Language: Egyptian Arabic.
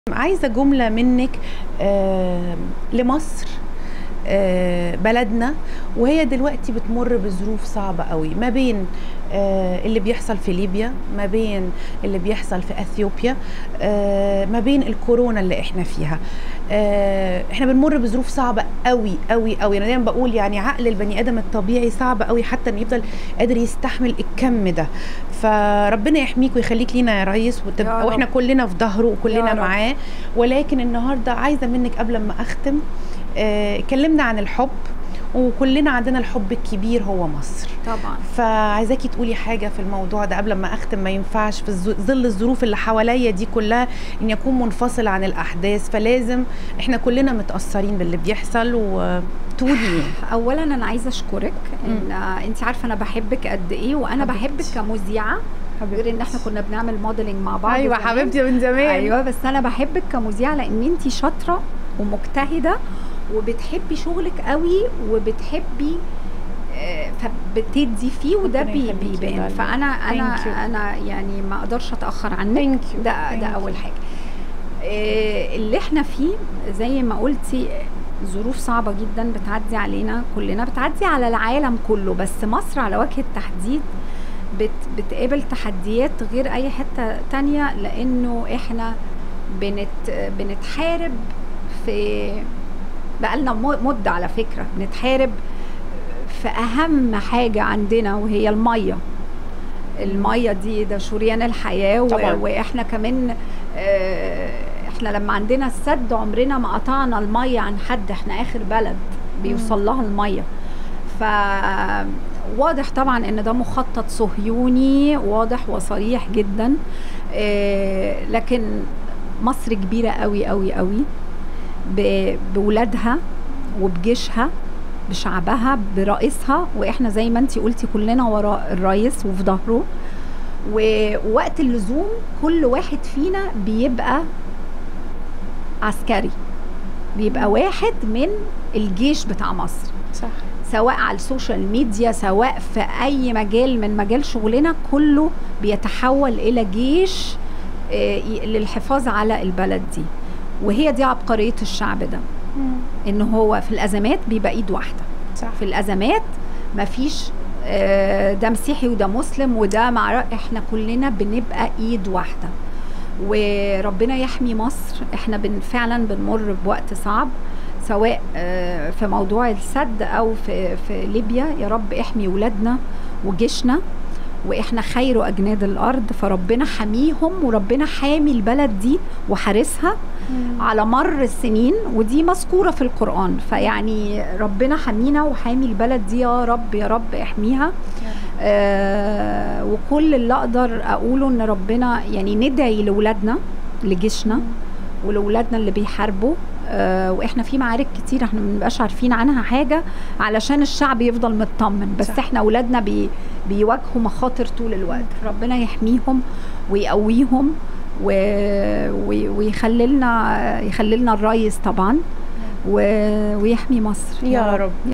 عايزه جمله منك آه لمصر آه بلدنا وهي دلوقتي بتمر بظروف صعبه قوي ما بين آه اللي بيحصل في ليبيا ما بين اللي بيحصل في اثيوبيا آه ما بين الكورونا اللي احنا فيها آه احنا بنمر بظروف صعبه قوي قوي قوي انا دايما بقول يعني عقل البني ادم الطبيعي صعب قوي حتى انه يفضل قادر يستحمل الكم ده فربنا يحميك ويخليك لينا يا ريس وتبقى يا واحنا رب. كلنا في ظهره يا وكلنا رب. معاه ولكن النهارده عايزه منك قبل ما اختم آه، اتكلمنا عن الحب وكلنا عندنا الحب الكبير هو مصر طبعا فعايزاكي تقولي حاجه في الموضوع ده قبل ما اختم ما ينفعش في الظ- ظل الظروف اللي حواليا دي كلها ان يكون منفصل عن الاحداث فلازم احنا كلنا متاثرين باللي بيحصل وتقولي ايه اولا انا عايزه اشكرك ان انت عارفه انا بحبك قد ايه وانا حبيبتي. بحبك كمذيعه غير ان احنا كنا بنعمل موديلنج مع بعض ايوه زمان. حبيبتي من زمان ايوه بس انا بحبك كمذيعه لان انت شاطره ومجتهده وبتحبي شغلك قوي وبتحبي آه، فبتدي فيه وده ربنا بي يخليكي يا بيبان غالية. فانا انا Thank you. انا يعني ما اقدرش اتاخر عنك Thank you. ده Thank ده you. اول حاجه آه، اللي احنا فيه زي ما قلتي ظروف صعبة جدا بتعدي علينا كلنا بتعدي على العالم كله بس مصر على وجه التحديد بت بتقابل تحديات غير أي حتة تانية لأنه إحنا بنت بنتحارب في بقالنا م- مدة على فكرة بنتحارب في أهم حاجة عندنا وهي المية المية دي ده شريان الحياة طبعاً. و... وإحنا كمان آه، احنا لما عندنا السد عمرنا ما قطعنا المية عن حد احنا آخر بلد بيوصل لها المية ف واضح طبعا ان ده مخطط صهيوني واضح وصريح جدا آه، لكن مصر كبيرة قوي قوي قوي ب- بولادها وبجيشها بشعبها برئيسها واحنا زي ما انتي قلتي كلنا وراء الرئيس وفي ظهره ووقت اللزوم كل واحد فينا بيبقى عسكري بيبقى واحد من الجيش بتاع مصر صح سواء على السوشيال ميديا سواء في اي مجال من مجال شغلنا كله بيتحول الى جيش آه، ي- للحفاظ على البلد دي وهي دي عبقريه الشعب ده ان هو في الازمات بيبقى ايد واحده صح في الازمات مفيش آه، ده مسيحي وده مسلم وده مع احنا كلنا بنبقى ايد واحده وربنا يحمي مصر احنا بن فعلا بنمر بوقت صعب سواء آه، في موضوع السد او في في ليبيا يا رب احمي ولادنا وجيشنا واحنا خير اجناد الارض فربنا حميهم وربنا حامي البلد دي وحارسها على مر السنين ودي مذكورة في القرآن فيعني ربنا حمينا وحامي البلد دي يا رب يا رب احميها آه وكل اللي اقدر اقوله ان ربنا يعني ندعي لولادنا لجيشنا ولولادنا اللي بيحاربوا آه واحنا في معارك كتير احنا ما بنبقاش عارفين عنها حاجه علشان الشعب يفضل مطمن بس صح. صح. احنا اولادنا بي بيواجهوا مخاطر طول الوقت ربنا يحميهم ويقويهم و... و... ويخلي لنا يخلي لنا الريس طبعا و... ويحمي مصر يا رب